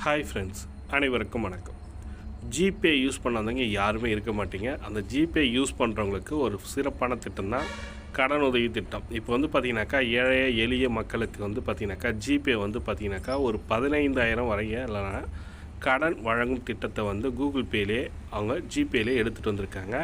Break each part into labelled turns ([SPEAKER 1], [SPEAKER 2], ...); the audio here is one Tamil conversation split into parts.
[SPEAKER 1] ஹாய் ஃப்ரெண்ட்ஸ் அனைவருக்கும் வணக்கம் ஜிபே யூஸ் பண்ணாதவங்க யாருமே இருக்க மாட்டீங்க அந்த ஜிபே யூஸ் பண்ணுறவங்களுக்கு ஒரு சிறப்பான திட்டம் தான் கடன் உதவி திட்டம் இப்போ வந்து பார்த்தீங்கன்னாக்கா ஏழை எளிய மக்களுக்கு வந்து பார்த்தீங்கன்னாக்கா ஜிபே வந்து பார்த்தீங்கன்னாக்கா ஒரு பதினைந்தாயிரம் வரைய இல்லைனா கடன் வழங்கும் திட்டத்தை வந்து கூகுள் பேலே அவங்க ஜிபேலே எடுத்துகிட்டு வந்திருக்காங்க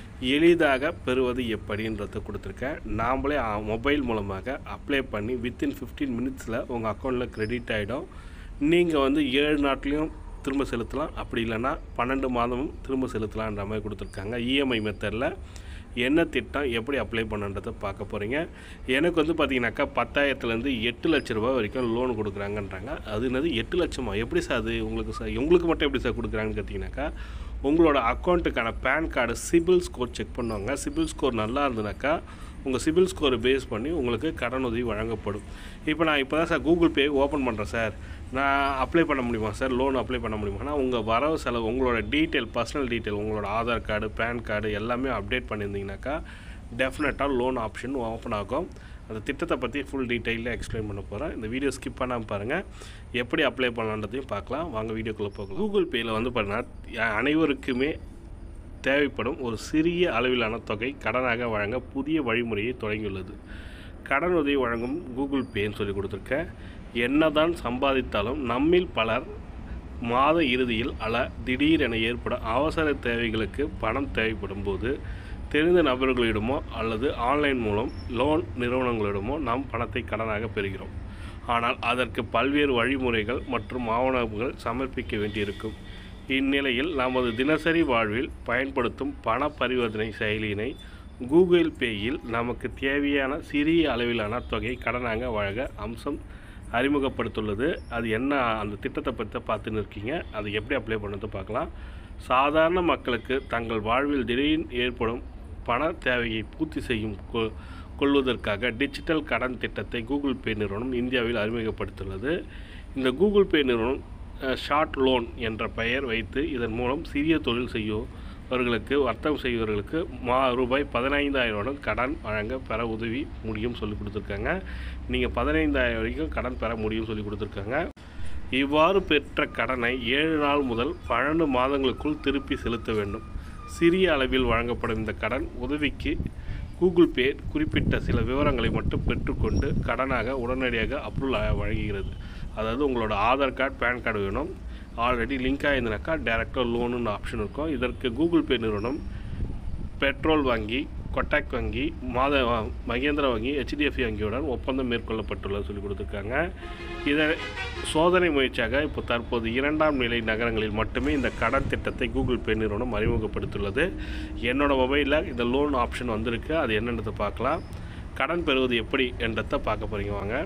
[SPEAKER 1] எளிதாக பெறுவது எப்படின்றத கொடுத்துருக்கேன் நாமளே மொபைல் மூலமாக அப்ளை பண்ணி வித்தின் ஃபிஃப்டீன் மினிட்ஸில் உங்கள் அக்கௌண்ட்டில் கிரெடிட் ஆகிடும் நீங்கள் வந்து ஏழு நாட்லேயும் திரும்ப செலுத்தலாம் அப்படி இல்லைன்னா பன்னெண்டு மாதமும் திரும்ப செலுத்தலான்ற மாதிரி கொடுத்துருக்காங்க இஎம்ஐ மெத்தடில் என்ன திட்டம் எப்படி அப்ளை பண்ணுன்றதை பார்க்க போகிறீங்க எனக்கு வந்து பார்த்தீங்கன்னாக்கா பத்தாயிரத்துலேருந்து எட்டு லட்ச ரூபாய் வரைக்கும் லோன் கொடுக்குறாங்கன்றாங்க அது என்னது எட்டு லட்சமா எப்படி சார் அது உங்களுக்கு சார் உங்களுக்கு மட்டும் எப்படி சார் கொடுக்குறாங்கன்னு கேட்டிங்கனாக்கா உங்களோட அக்கௌண்ட்டுக்கான PAN card CIBIL score check பண்ணுவாங்க சிபில் ஸ்கோர் நல்லா இருந்ததுனாக்கா உங்கள் சிபில் ஸ்கோரை பேஸ் பண்ணி உங்களுக்கு கடன் உதவி வழங்கப்படும் இப்போ நான் இப்போ தான் சார் கூகுள் பே ஓப்பன் பண்ணுறேன் சார் நான் அப்ளை பண்ண முடியுமா சார் லோன் அப்ளை பண்ண முடியுமானா உங்கள் வரவு செலவு உங்களோட டீட்டெயில் பர்சனல் டீட்டெயில் உங்களோட ஆதார் கார்டு பேன் கார்டு எல்லாமே அப்டேட் பண்ணியிருந்தீங்கனாக்கா டெஃபினட்டாக லோன் ஆப்ஷன் ஓப்பன் ஆகும் அந்த திட்டத்தை பற்றி ஃபுல் டீட்டெயிலில் எக்ஸ்பிளைன் பண்ண போகிறேன் இந்த வீடியோ ஸ்கிப் பண்ணாமல் பாருங்கள் எப்படி அப்ளை பண்ணலான்றதையும் பார்க்கலாம் வாங்க வீடியோக்குள்ளே போகலாம் கூகுள் பேயில் வந்து பார்த்தீங்கன்னா அனைவருக்குமே தேவைப்படும் ஒரு சிறிய அளவிலான தொகை கடனாக வழங்க புதிய வழிமுறையை தொடங்கியுள்ளது கடன் உதவி வழங்கும் கூகுள் பேன்னு சொல்லி கொடுத்துருக்கேன் என்னதான் சம்பாதித்தாலும் நம்மில் பலர் மாத இறுதியில் அல்ல திடீரென ஏற்படும் அவசர தேவைகளுக்கு பணம் தேவைப்படும் போது தெரிந்த நபர்களிடமோ அல்லது ஆன்லைன் மூலம் லோன் நிறுவனங்களிடமோ நாம் பணத்தை கடனாக பெறுகிறோம் ஆனால் அதற்கு பல்வேறு வழிமுறைகள் மற்றும் ஆவணங்கள் சமர்ப்பிக்க வேண்டியிருக்கும் இந்நிலையில் நமது தினசரி வாழ்வில் பயன்படுத்தும் பண பரிவர்த்தனை செயலியினை கூகுள் பேயில் நமக்கு தேவையான சிறிய அளவிலான தொகை கடனாக வழங்க அம்சம் அறிமுகப்படுத்துள்ளது அது என்ன அந்த திட்டத்தை பற்றி பார்த்துன்னு இருக்கீங்க அது எப்படி அப்ளை பண்ணுறது பார்க்கலாம் சாதாரண மக்களுக்கு தங்கள் வாழ்வில் திடீர்னு ஏற்படும் பண தேவையை பூர்த்தி செய்யும் கொ- கொள்வதற்காக டிஜிட்டல் கடன் திட்டத்தை கூகுள் பே நிறுவனம் இந்தியாவில் அறிமுகப்படுத்தியுள்ளது இந்த கூகுள் பே நிறுவனம் ஷார்ட் லோன் என்ற பெயர் வைத்து இதன் மூலம் சிறிய தொழில் செய்யோர்களுக்கு வர்த்தகம் செய்வர்களுக்கு மா ரூபாய் பதினைந்தாயிரம் கடன் வழங்க பெற உதவி முடியும் சொல்லி கொடுத்துருக்காங்க நீங்கள் பதினைந்தாயிரம் வரைக்கும் கடன் பெற முடியும் சொல்லி கொடுத்துருக்காங்க இவ்வாறு பெற்ற கடனை ஏழு நாள் முதல் பன்னெண்டு மாதங்களுக்குள் திருப்பி செலுத்த வேண்டும் சிறிய அளவில் வழங்கப்படும் இந்த கடன் உதவிக்கு கூகுள் பே குறிப்பிட்ட சில விவரங்களை மட்டும் பெற்றுக்கொண்டு கடனாக உடனடியாக அப்ரூவல் வழங்குகிறது அதாவது உங்களோட ஆதார் கார்டு பேன் கார்டு வேணும் ஆல்ரெடி லிங்க் ஆயிருந்தனாக்கா டேரெக்டாக லோனுன்னு ஆப்ஷன் இருக்கும் இதற்கு கூகுள் பே நிறுவனம் பெட்ரோல் வங்கி கொட்டாக் வங்கி மாத மகேந்திர வங்கி ஹெச்டிஎஃப்சி வங்கியுடன் ஒப்பந்தம் மேற்கொள்ளப்பட்டுள்ளது சொல்லி கொடுத்துருக்காங்க இதை சோதனை முயற்சியாக இப்போ தற்போது இரண்டாம் நிலை நகரங்களில் மட்டுமே இந்த கடன் திட்டத்தை கூகுள் பே நிறுவனம் அறிமுகப்படுத்தியுள்ளது என்னோடய மொபைலில் இந்த லோன் ஆப்ஷன் வந்திருக்கு அது என்னன்றதை பார்க்கலாம் கடன் பெறுவது எப்படி என்றதை பார்க்க போகிறீங்க வாங்க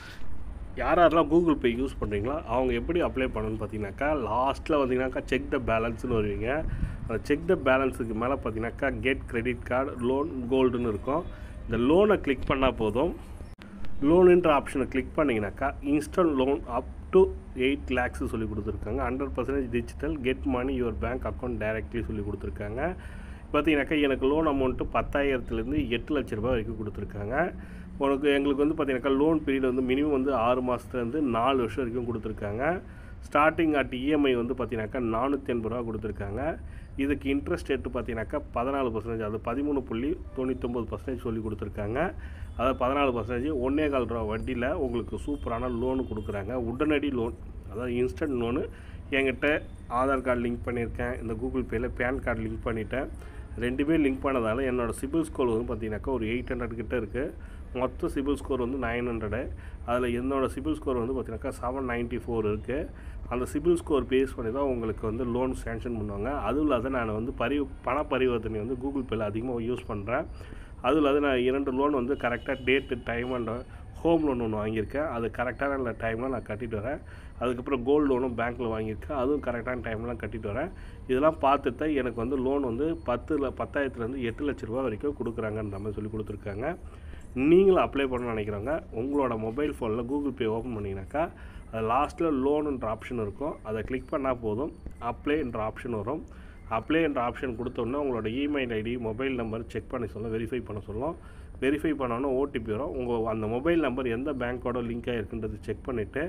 [SPEAKER 1] யார் யாரெல்லாம் கூகுள் பே யூஸ் பண்ணுறீங்களோ அவங்க எப்படி அப்ளை பண்ணணும்னு பார்த்தீங்கன்னாக்கா லாஸ்ட்டில் பார்த்தீங்கன்னாக்கா செக் த பேலன்ஸ்னு வருவீங்க அந்த செக் த பேலன்ஸுக்கு மேலே பார்த்தீங்கன்னாக்கா கெட் கிரெடிட் கார்டு லோன் கோல்டுன்னு இருக்கும் இந்த லோனை கிளிக் பண்ணால் போதும் லோனுன்ற ஆப்ஷனை கிளிக் பண்ணிங்கனாக்கா instant loan up to eight lakhs சொல்லி கொடுத்துருக்காங்க hundred percentage digital get money your bank account directly சொல்லி கொடுத்துருக்காங்க பார்த்தீங்கன்னாக்கா எனக்கு லோன் அமௌண்ட்டு பத்தாயிரத்துலேருந்து எட்டு லட்ச ரூபாய் வரைக்கும் கொடுத்துருக்காங்க உனக்கு எங்களுக்கு வந்து பார்த்தீங்கன்னாக்கா லோன் பீரியட் வந்து மினிமம் வந்து ஆறு மாதத்துலேருந்து நாலு வருஷம் வரைக்கும் கொடுத்துருக்காங்க ஸ்டார்டிங் அட் இஎம்ஐ வந்து பார்த்தீங்கன்னாக்கா நானூற்றி எண்பது ரூபா கொடுத்துருக்காங்க இதுக்கு இன்ட்ரெஸ்ட் ரேட்டு பார்த்தீங்கன்னாக்கா பதினாலு பர்சன்டேஜ் அது பதிமூணு புள்ளி தொண்ணூத்தொம்பது பர்சன்டேஜ் சொல்லி கொடுத்துருக்காங்க அதாவது பதினாலு பர்சன்டேஜ் ஒன்றே கால் ரூபா வட்டியில் உங்களுக்கு சூப்பரான லோனு கொடுக்குறாங்க உடனடி லோன் அதாவது இன்ஸ்டன்ட் லோனு என்கிட்ட ஆதார் கார்டு லிங்க் பண்ணியிருக்கேன் இந்த கூகுள் பேயில் பேன் கார்டு லிங்க் பண்ணிட்டேன் ரெண்டுமே லிங்க் பண்ணதால் என்னோடய சிபில் ஸ்கோர் வந்து பார்த்தீங்கன்னாக்கா ஒரு எயிட் ஹண்ட்ரட் கிட்ட இருக்குது மொத்த சிபில் ஸ்கோர் வந்து நைன் ஹண்ட்ரடு அதில் என்னோடய சிபில் ஸ்கோர் வந்து பார்த்தீங்கன்னாக்கா செவன் நைன்ட்டி ஃபோர் இருக்குது அந்த சிபில் ஸ்கோர் பேஸ் பண்ணி தான் உங்களுக்கு வந்து லோன் சேங்ஷன் பண்ணுவாங்க அதுவும் இல்லாத நான் வந்து பரி பண பரிவர்த்தனை வந்து கூகுள் பேயில் அதிகமாக யூஸ் பண்ணுறேன் அதுவும் இல்லாத நான் இரண்டு லோன் வந்து கரெக்டாக date time and home loan ஒன்று வாங்கியிருக்கேன் அது கரெக்டான டைமில் நான் கட்டிட்டு வரேன் அதுக்கப்புறம் கோல்டு லோனும் பேங்க்கில் வாங்கியிருக்கேன் அதுவும் கரெக்டான டைம்லாம் கட்டிட்டு வரேன் இதெல்லாம் பார்த்துட்டு தான் எனக்கு வந்து லோன் வந்து பத்தில் பத்தாயிரத்துலேருந்து எட்டு லட்ச ரூபா வரைக்கும் கொடுக்குறாங்கன்ற மாதிரி சொல்லி கொடுத்துருக்காங்க நீங்களும் அப்ளை பண்ண நினைக்கிறவங்க உங்களோட மொபைல் ஃபோனில் கூகுள் பே ஓப்பன் பண்ணிங்கனாக்கா அது லாஸ்ட்டில் லோனுன்ற ஆப்ஷன் இருக்கும் அதை கிளிக் பண்ணால் போதும் அப்ளைன்ற ஆப்ஷன் வரும் அப்ளை என்ற ஆப்ஷன் கொடுத்தோன்னே உங்களோட email ID mobile number check பண்ணி சொல்லும் வெரிஃபை பண்ண சொல்லும் வெரிஃபை பண்ணோன்னே ஓடிபி வரும் உங்கள் அந்த மொபைல் நம்பர் எந்த பேங்க்கோட லிங்க் ஆகிருக்குன்றது செக் பண்ணிவிட்டு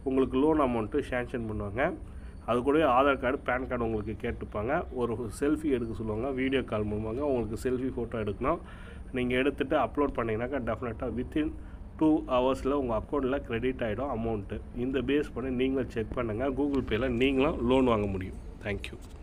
[SPEAKER 1] உங்களுக்கு லோன் அமௌண்ட்டு சேங்ஷன் பண்ணுவாங்க அது கூடவே ஆதார் கார்டு பேன் கார்டு உங்களுக்கு கேட்டுப்பாங்க ஒரு செல்ஃபி எடுக்க சொல்லுவாங்க வீடியோ கால் மூலமாக உங்களுக்கு செல்ஃபி ஃபோட்டோ எடுக்கணும் நீங்கள் எடுத்துகிட்டு அப்லோட் பண்ணிங்கனாக்கா டெஃபினட்டாக வித்தின் டூ ஹவர்ஸில் உங்கள் அக்கௌண்ட்டில் கிரெடிட் ஆகிடும் அமௌண்ட்டு இந்த பேஸ் பண்ணி நீங்களும் செக் பண்ணுங்கள் கூகுள் பேயில் நீங்களும் லோன் வாங்க முடியும் தேங்க்யூ